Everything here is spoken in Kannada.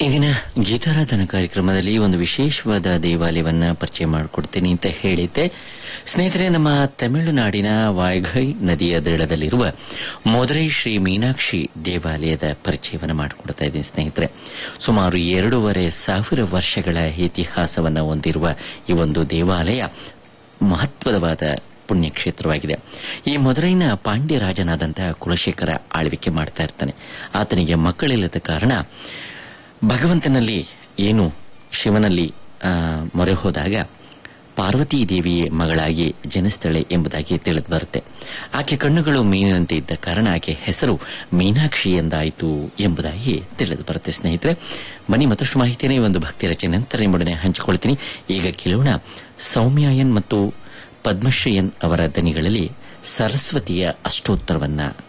ಇಂದಿನ ಗೀತಾರಾಧನಾ ಕಾರ್ಯಕ್ರಮದಲ್ಲಿ ಒಂದು ವಿಶೇಷವಾದ ದೇವಾಲಯವನ್ನ ಪರಿಚಯ ಮಾಡಿಕೊಡ್ತೀನಿ ಅಂತ ಹೇಳಿದ್ದೆ ಸ್ನೇಹಿತರೆ ನಮ್ಮ ತಮಿಳುನಾಡಿನ ವಾಯ್ಘೈ ನದಿಯ ದಡದಲ್ಲಿರುವ ಮಧುರೈ ಶ್ರೀ ಮೀನಾಕ್ಷಿ ದೇವಾಲಯದ ಪರಿಚಯವನ್ನು ಮಾಡಿಕೊಡ್ತಾ ಇದ್ದೀನಿ ಸ್ನೇಹಿತರೆ ಸುಮಾರು ಎರಡೂವರೆ ಸಾವಿರ ವರ್ಷಗಳ ಇತಿಹಾಸವನ್ನು ಹೊಂದಿರುವ ಈ ಒಂದು ದೇವಾಲಯ ಮಹತ್ವದವಾದ ಪುಣ್ಯಕ್ಷೇತ್ರವಾಗಿದೆ ಈ ಮಧುರೈನ ಪಾಂಡ್ಯ ರಾಜನಾದಂತಹ ಕುಲಶೇಖರ ಆಳ್ವಿಕೆ ಮಾಡ್ತಾ ಇರ್ತಾನೆ ಆತನಿಗೆ ಮಕ್ಕಳಿಲ್ಲದ ಕಾರಣ ಭಗವಂತನಲ್ಲಿ ಏನು ಶಿವನಲ್ಲಿ ಆ, ಮೊರೆ ಹೋದಾಗ ಪಾರ್ವತೀ ದೇವಿಯೇ ಮಗಳಾಗಿ ಜನಿಸ್ತಾಳೆ ಎಂಬುದಾಗಿ ತಿಳಿದು ಬರುತ್ತೆ ಆಕೆ ಕಣ್ಣುಗಳು ಮೀನಿನಂತೆ ಇದ್ದ ಕಾರಣ ಆಕೆ ಹೆಸರು ಮೀನಾಕ್ಷಿ ಎಂದಾಯಿತು ಎಂಬುದಾಗಿ ತಿಳಿದು ಬರುತ್ತೆ ಸ್ನೇಹಿತರೆ ಬನ್ನಿ ಮತ್ತಷ್ಟು ಮಾಹಿತಿಯನ್ನು ಈ ಒಂದು ಭಕ್ತಿ ರಚನೆ ನಂತರ ನಿಮ್ಮೊಡನೆ ಹಂಚಿಕೊಳ್ತೀನಿ ಈಗ ಕೇಳೋಣ ಸೌಮ್ಯಾಯನ್ ಮತ್ತು ಪದ್ಮಶ್ರೀಯನ್ ಅವರ ದನಿಗಳಲ್ಲಿ ಸರಸ್ವತಿಯ ಅಷ್ಟೋತ್ತರವನ್ನ